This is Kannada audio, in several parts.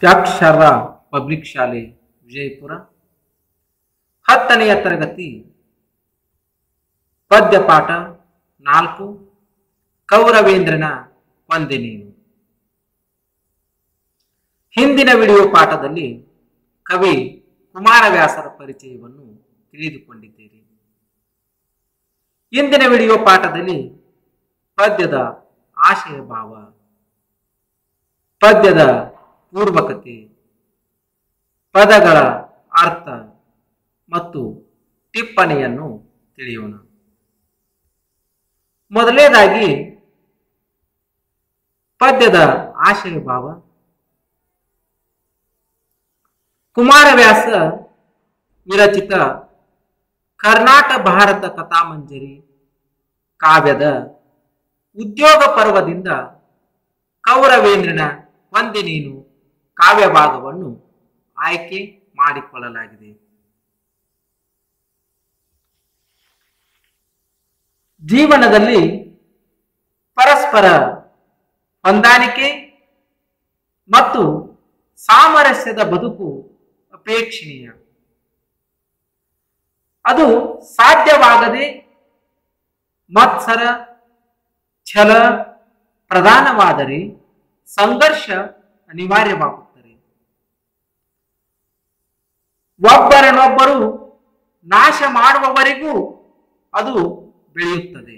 ತ್ಯಾಕ್ಷರ ಪಬ್ಲಿಕ್ ಶಾಲೆ ವಿಜಯಪುರ ಹತ್ತನೆಯ ತರಗತಿ ಪದ್ಯಪಾಠ ನಾಲ್ಕು ಕೌರವೇಂದ್ರನ ಕೊಂದೆ ನೀನು ಹಿಂದಿನ ವಿಡಿಯೋ ಪಾಠದಲ್ಲಿ ಕವಿ ಕುಮಾರವ್ಯಾಸರ ಪರಿಚಯವನ್ನು ತಿಳಿದುಕೊಂಡಿದ್ದೀರಿ ಇಂದಿನ ವಿಡಿಯೋ ಪಾಠದಲ್ಲಿ ಪದ್ಯದ ಆಶಯ ಭಾವ ಪದ್ಯದ ಪೂರ್ವಕತೆ ಪದಗಳ ಅರ್ಥ ಮತ್ತು ಟಿಪ್ಪಣಿಯನ್ನು ತಿಳಿಯೋಣ ಮೊದಲನೇದಾಗಿ ಪದ್ಯದ ಆಶಯ ಭಾವ ಕುಮಾರವ್ಯಾಸ ವಿರಚಿತ ಕರ್ನಾಟ ಭಾರತ ಕಥಾಮಂಜರಿ ಕಾವ್ಯದ ಉದ್ಯೋಗ ಪರ್ವದಿಂದ ಕೌರವೇಂದ್ರನ ವಂದೆ ನೀನು ಕಾವ್ಯ ಭಾಗವನ್ನು ಆಯ್ಕೆ ಮಾಡಿಕೊಳ್ಳಲಾಗಿದೆ ಜೀವನದಲ್ಲಿ ಪರಸ್ಪರ ಹೊಂದಾಣಿಕೆ ಮತ್ತು ಸಾಮರಸ್ಯದ ಬದುಕು ಅಪೇಕ್ಷಣೀಯ ಅದು ಸಾಧ್ಯವಾಗದೆ ಮತ್ಸರ ಛಲ ಪ್ರಧಾನವಾದರೆ ಸಂಘರ್ಷ ಅನಿವಾರ್ಯವಾಗುತ್ತದೆ ಒಬ್ಬರನ್ನೊಬ್ಬರು ನಾಶ ಮಾಡುವವರೆಗೂ ಅದು ಬೆಳೆಯುತ್ತದೆ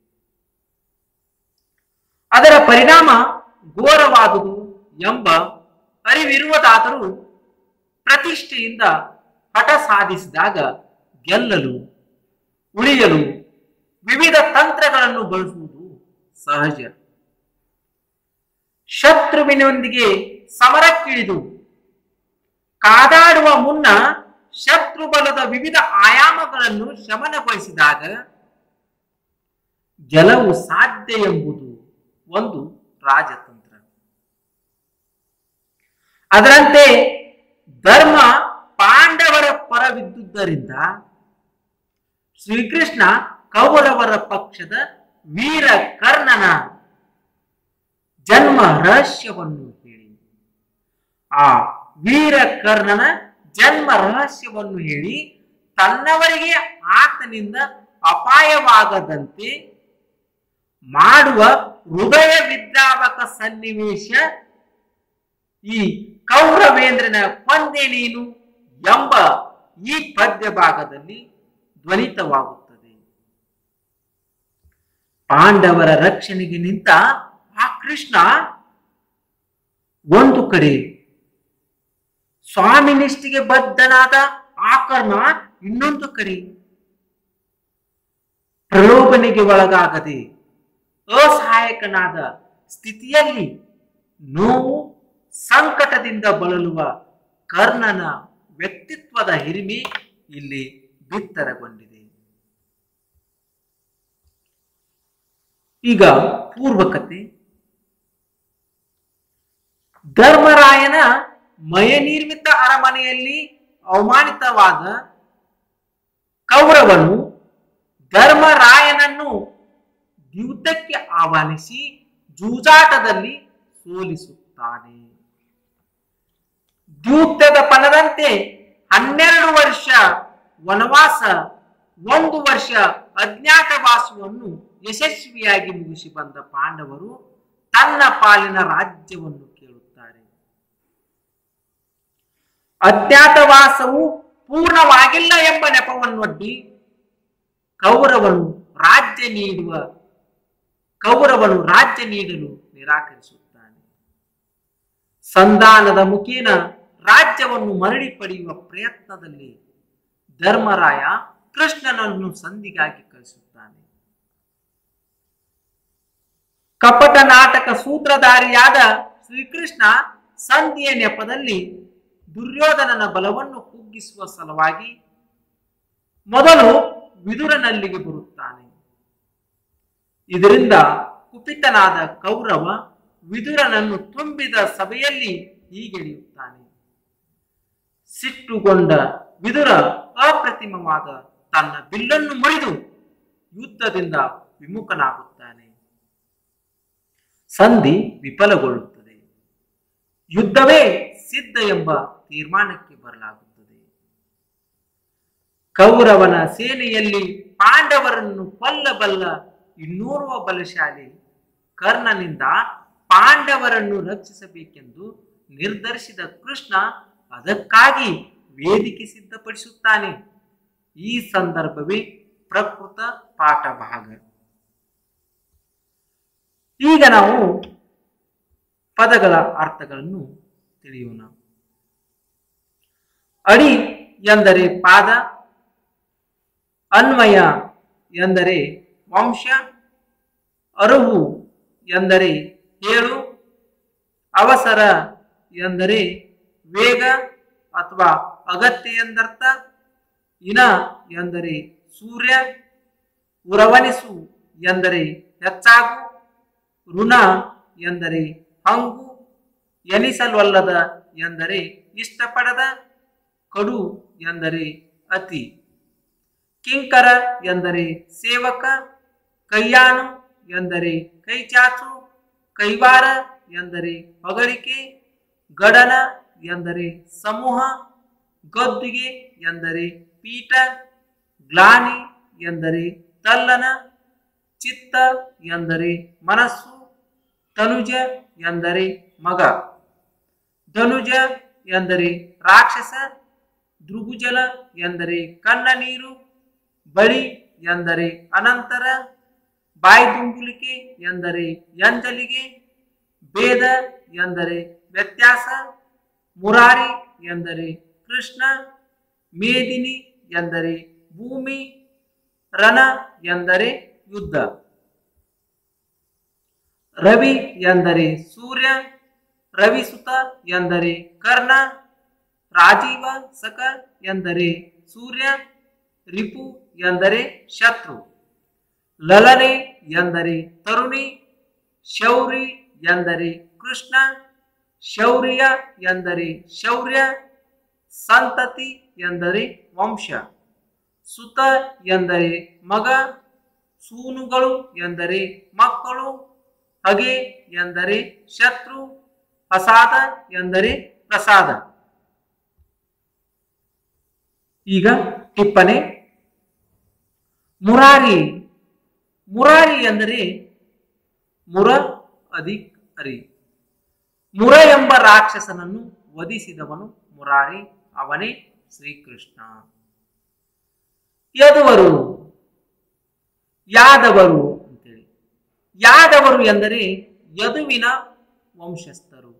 ಅದರ ಪರಿಣಾಮ ಘೋರವಾದುದು ಎಂಬ ಅರಿವಿರುವುದಾದರೂ ಪ್ರತಿಷ್ಠೆಯಿಂದ ಹಠ ಸಾಧಿಸಿದಾಗ ಗೆಲ್ಲಲು ಉಳಿಯಲು ವಿವಿಧ ತಂತ್ರಗಳನ್ನು ಬಳಸುವುದು ಸಹಜ ಶತ್ರುವಿನೊಂದಿಗೆ ಸಮರಕ್ಕಿಳಿದು ಕಾದಾಡುವ ಮುನ್ನ ಶತ್ರು ಬಲದ ವಿವಿಧ ಆಯಾಮಗಳನ್ನು ಶಮನಗೊಳಿಸಿದಾಗ ಗೆಲುವು ಸಾಧ್ಯ ಎಂಬುದು ಒಂದು ರಾಜತಂತ್ರ ಅದರಂತೆ ಧರ್ಮ ಪಾಂಡವರ ಪರವಿದ್ದುದರಿಂದ ಶ್ರೀಕೃಷ್ಣ ಕೌರವರ ಪಕ್ಷದ ವೀರ ಕರ್ಣನ ಜನ್ಮ ರಹಸ್ಯವನ್ನು ಹೇಳಿ ಆ ವೀರ ಕರ್ಣನ ಜನ್ಮ ರಹಸ್ಯವನ್ನು ಹೇಳಿ ತನ್ನವರಿಗೆ ಆತನಿಂದ ಅಪಾಯವಾಗದಂತೆ ಮಾಡುವ ಹೃದಯ ವಿದ್ರಾವಕ ಸನ್ನಿವೇಶ ಈ ಕೌರವೇಂದ್ರನ ಕೊಂದೆ ನೀನು ಎಂಬ ಈ ಪದ್ಯ ಭಾಗದಲ್ಲಿ ಧ್ವನಿತವಾಗುತ್ತದೆ ಪಾಂಡವರ ರಕ್ಷಣೆಗೆ ನಿಂತ ಆ ಕೃಷ್ಣ ಒಂದು ಕಡೆ ಸ್ವಾಮಿ ನಿಷ್ಠೆಗೆ ಬದ್ಧನಾದ ಆ ಕರ್ಣ ಇನ್ನೊಂದು ಕಡೆ ಪ್ರಲೋಭನೆಗೆ ಒಳಗಾಗದೆ ಅಸಹಾಯಕನಾದ ಸ್ಥಿತಿಯಲ್ಲಿ ನೋವು ಸಂಕಟದಿಂದ ಬಳಲುವ ಕರ್ಣನ ವ್ಯಕ್ತಿತ್ವದ ಹಿರಿಮೆ ಇಲ್ಲಿ ಬಿತ್ತರಗೊಂಡಿದೆ ಈಗ ಪೂರ್ವಕತೆ ಧರ್ಮರಾಯನ ಮಯನಿರ್ಮಿತ ಅರಮನೆಯಲ್ಲಿ ಅವಮಾನಿತವಾದ ಕೌರವನು ಧರ್ಮರಾಯನನ್ನು ಯುದ್ಧಕ್ಕೆ ಆಹ್ವಾನಿಸಿ ಜೂಜಾಟದಲ್ಲಿ ಸೋಲಿಸುತ್ತಾನೆ ದ್ಯೂತ್ಯದ ಫಲದಂತೆ ಹನ್ನೆರಡು ವರ್ಷ ವನವಾಸ ಒಂದು ವರ್ಷ ಅಜ್ಞಾತವಾಸವನ್ನು ಯಶಸ್ವಿಯಾಗಿ ಮುಗಿಸಿ ಬಂದ ಪಾಂಡವರು ತನ್ನ ಪಾಲಿನ ರಾಜ್ಯವನ್ನು ಕೇಳುತ್ತಾರೆ ಅಜ್ಞಾತವಾಸವು ಪೂರ್ಣವಾಗಿಲ್ಲ ಎಂಬ ನೆಪವನ್ನೊಡ್ಡಿ ಕೌರವನು ರಾಜ್ಯ ನೀಡುವ ಕೌರವನು ರಾಜ್ಯ ನೀಡಲು ನಿರಾಕರಿಸುತ್ತಾನೆ ಸಂಧಾನದ ಮುಖೇನ ರಾಜ್ಯವನ್ನು ಮರಳಿ ಪಡೆಯುವ ಪ್ರಯತ್ನದಲ್ಲಿ ಧರ್ಮರಾಯ ಕೃಷ್ಣನನ್ನು ಸಂಧಿಗಾಗಿ ಕಳಿಸುತ್ತಾನೆ ಕಪಟ ನಾಟಕ ಸೂತ್ರಧಾರಿಯಾದ ಶ್ರೀಕೃಷ್ಣ ಸಂಧಿಯ ನೆಪದಲ್ಲಿ ದುರ್ಯೋಧನನ ಬಲವನ್ನು ಕುಗ್ಗಿಸುವ ಸಲುವಾಗಿ ಮೊದಲು ವಿದುರನಲ್ಲಿಗೆ ಬರುತ್ತಾನೆ ಇದರಿಂದ ಕುಪಿತನಾದ ಕೌರವ ವಿದುರನನ್ನು ತುಂಬಿದ ಸಭೆಯಲ್ಲಿ ಹೀಗೆಳೆಯುತ್ತಾನೆ ಸಿಟ್ಟುಗೊಂಡ ವಿದುರ ಅಪ್ರತಿಮವಾದ ತನ್ನ ಬಿಲ್ಲನ್ನು ಮುರಿದು ಯುದ್ಧದಿಂದ ವಿಮುಖನಾಗುತ್ತಾನೆ ಸಂಧಿ ವಿಫಲಗೊಳ್ಳುತ್ತದೆ ಯುದ್ಧವೇ ಸಿದ್ಧ ಎಂಬ ತೀರ್ಮಾನಕ್ಕೆ ಬರಲಾಗುತ್ತದೆ ಕೌರವನ ಸೇನೆಯಲ್ಲಿ ಪಾಂಡವರನ್ನು ಕೊಲ್ಲಬಲ್ಲ ಇನ್ನೋರ್ವ ಬಲಶಾಲಿ ಕರ್ಣನಿಂದ ಪಾಂಡವರನ್ನು ರಕ್ಷಿಸಬೇಕೆಂದು ನಿರ್ಧರಿಸಿದ ಕೃಷ್ಣ ಅದಕ್ಕಾಗಿ ವೇದಿಕೆ ಸಿದ್ಧಪಡಿಸುತ್ತಾನೆ ಈ ಸಂದರ್ಭವೇ ಪ್ರಕೃತ ಪಾಠ ಭಾಗ ಈಗ ನಾವು ಪದಗಳ ಅರ್ಥಗಳನ್ನು ತಿಳಿಯೋಣ ಅಡಿ ಎಂದರೆ ಪಾದ ಅನ್ವಯ ಎಂದರೆ ವಂಶ ಅರುವು ಎಂದರೆ ಹೇಳು ಅವಸರ ಎಂದರೆ ವೇಗ ಅಥವಾ ಅಗತ್ಯ ಎಂದರ್ಥ ಇನ ಎಂದರೆ ಸೂರ್ಯ ಉರವಣಿಸು ಎಂದರೆ ಹೆಚ್ಚಾಗು ಋಣ ಎಂದರೆ ಹಂಗು ಎನಿಸಲ್ವಲ್ಲದ ಎಂದರೆ ಇಷ್ಟಪಡದ ಕಡು ಎಂದರೆ ಅತಿ ಕಿಂಕರ ಎಂದರೆ ಸೇವಕ ಕೈಯಾನು ಎಂದರೆ ಕೈಚಾಚು ಕೈವಾರ ಎಂದರೆ ಹೊಗಳಿಕೆ ಗಡನ ಎಂದರೆ ಸಮೂಹ ಗದ್ದುಗೆ ಎಂದರೆ ಪೀಠ ಗ್ಲಾನಿ ಎಂದರೆ ತಲ್ಲನ ಚಿತ್ತ ಎಂದರೆ ಮನಸ್ಸು ತನುಜ ಎಂದರೆ ಮಗ ಧನುಜ ಎಂದರೆ ರಾಕ್ಷಸ ದೃಗುಜಲ ಎಂದರೆ ಕಣ್ಣ ನೀರು ಬಳಿ ಎಂದರೆ ಅನಂತರ ಬಾಯ್ದುಂಗುಲಿಕೆ ಎಂದರೆ ಎಂಜಲಿಗೆ ಭೇದ ಎಂದರೆ ವ್ಯತ್ಯಾಸ ಮುರಾರಿ ಎಂದರೆ ಕೃಷ್ಣ ಮೇದಿನಿ ಎಂದರೆ ಭೂಮಿ ರಣ ಎಂದರೆ ಯುದ್ಧ ರವಿ ಎಂದರೆ ಸೂರ್ಯ ರವಿಸುತ ಎಂದರೆ ಕರ್ಣ ರಾಜೀವ ಸಕ ಎಂದರೆ ಸೂರ್ಯ ರಿಪು ಎಂದರೆ ಶತ್ರು ಲಲನೆ ಎಂದರೆ ತರುಣಿ ಶೌರಿ ಎಂದರೆ ಕೃಷ್ಣ ಶೌರ್ಯ ಎಂದರೆ ಶೌರ್ಯ ಸಂತತಿ ಎಂದರೆ ವಂಶ ಸುತ ಎಂದರೆ ಮಗ ಸೂನುಗಳು ಎಂದರೆ ಮಕ್ಕಳು ಹಗೆ ಎಂದರೆ ಶತ್ರು ಪ್ರಸಾದ ಎಂದರೆ ಪ್ರಸಾದ ಈಗ ಟಿಪ್ಪಣಿ ಮುರಾರಿ ಮುರಾರಿ ಎಂದರೆ ಮುರ ಅಧಿಕ್ ಅರಿ ಮುರ ಎಂಬ ರಾಕ್ಷಸನನ್ನು ವಧಿಸಿದವನು ಮುರಾರಿ ಅವನೇ ಶ್ರೀಕೃಷ್ಣ ಯದುವರು ಯಾದವರು ಅಂತೇಳಿ ಯಾದವರು ಎಂದರೆ ಯದುವಿನ ವಂಶಸ್ಥರು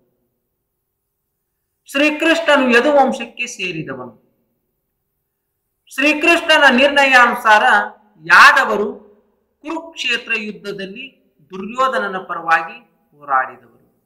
ಶ್ರೀಕೃಷ್ಣನು ಯದು ವಂಶಕ್ಕೆ ಸೇರಿದವನು ಶ್ರೀಕೃಷ್ಣನ ನಿರ್ಣಯಾನುಸಾರ ಯಾದವರು ಕುರುಕ್ಷೇತ್ರ ಯುದ್ಧದಲ್ಲಿ ದುರ್ಯೋಧನನ ಪರವಾಗಿ ಹೋರಾಡಿದವರು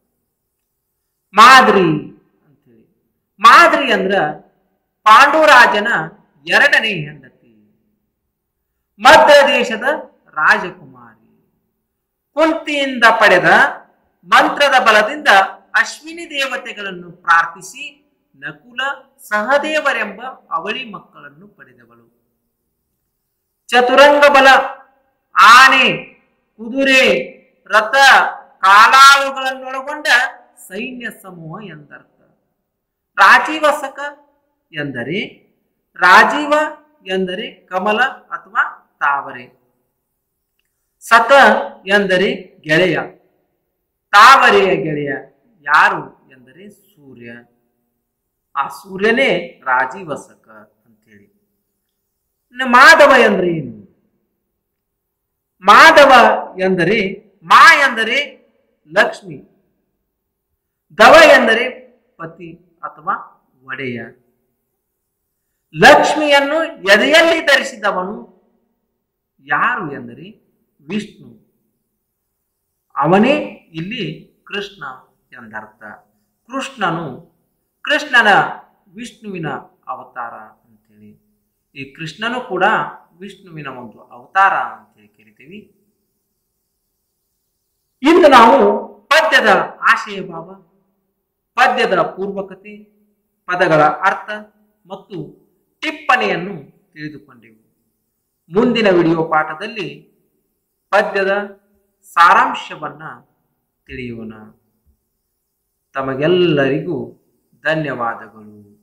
ಮಾದ್ರಿ ಅಂತೇಳಿ ಮಾದ್ರಿ ಅಂದ್ರ ಪಾಂಡುರಾಜನ ಎರಡನೇ ಹೆಂಡತಿ ಮಧ್ಯ ದೇಶದ ರಾಜಕುಮಾರಿ ಕುಂತಿಯಿಂದ ಪಡೆದ ಮಂತ್ರದ ಬಲದಿಂದ ಅಶ್ವಿನಿ ದೇವತೆಗಳನ್ನು ಪ್ರಾರ್ಥಿಸಿ ನಕುಲ ಸಹದೇವರೆಂಬ ಅವಳಿ ಮಕ್ಕಳನ್ನು ಪಡೆದವಳು ಚತುರಂಗ ಬಲ ಆನೆ ಕುದುರೆ ರಥ ಕಾಲಾಳುಗಳನ್ನೊಳಗೊಂಡ ಸೈನ್ಯ ಸಮೂಹ ಎಂದರ್ಥ ರಾಜೀವಸಕ ಎಂದರೆ ರಾಜೀವ ಎಂದರೆ ಕಮಲ ಅಥವಾ ತಾವರೆ ಸತ ಎಂದರೆ ಗೆಳೆಯ ತಾವರೆಯ ಗೆಳೆಯ ಯಾರು ಎಂದರೆ ಸೂರ್ಯ ಆ ಸೂರ್ಯನೇ ರಾಜೀವಸಕ ಅಂತೇಳಿ ಇನ್ನು ಮಾಧವ ಎಂದ್ರೆ ಏನು ಮಾಧವ ಎಂದರೆ ಮಾ ಎಂದರೆ ಲಕ್ಷ್ಮಿ ದವ ಎಂದರೆ ಪತಿ ಅಥವಾ ಒಡೆಯ ಲಕ್ಷ್ಮಿಯನ್ನು ಎದೆಯಲ್ಲಿ ಧರಿಸಿದವನು ಯಾರು ಎಂದರೆ ವಿಷ್ಣು ಅವನೇ ಇಲ್ಲಿ ಕೃಷ್ಣ ಎಂದರ್ಥ ಕೃಷ್ಣನು ಕೃಷ್ಣನ ವಿಷ್ಣುವಿನ ಅವತಾರ ಅಂತೇಳಿ ಈ ಕೃಷ್ಣನು ಕೂಡ ವಿಷ್ಣುವಿನ ಒಂದು ಅವತಾರ ಅಂತೇಳಿ ಕರಿತೀವಿ ಇಂದು ನಾವು ಪದ್ಯದ ಆಶಯ ಭಾವ ಪದ್ಯದ ಪೂರ್ವಕತೆ ಪದಗಳ ಅರ್ಥ ಮತ್ತು ಟಿಪ್ಪಣಿಯನ್ನು ತಿಳಿದುಕೊಂಡೆವು ಮುಂದಿನ ವಿಡಿಯೋ ಪಾಠದಲ್ಲಿ ಪದ್ಯದ ಸಾರಾಂಶವನ್ನ ತಿಳಿಯೋಣ ತಮಗೆಲ್ಲರಿಗೂ ಧನ್ಯವಾದಗಳು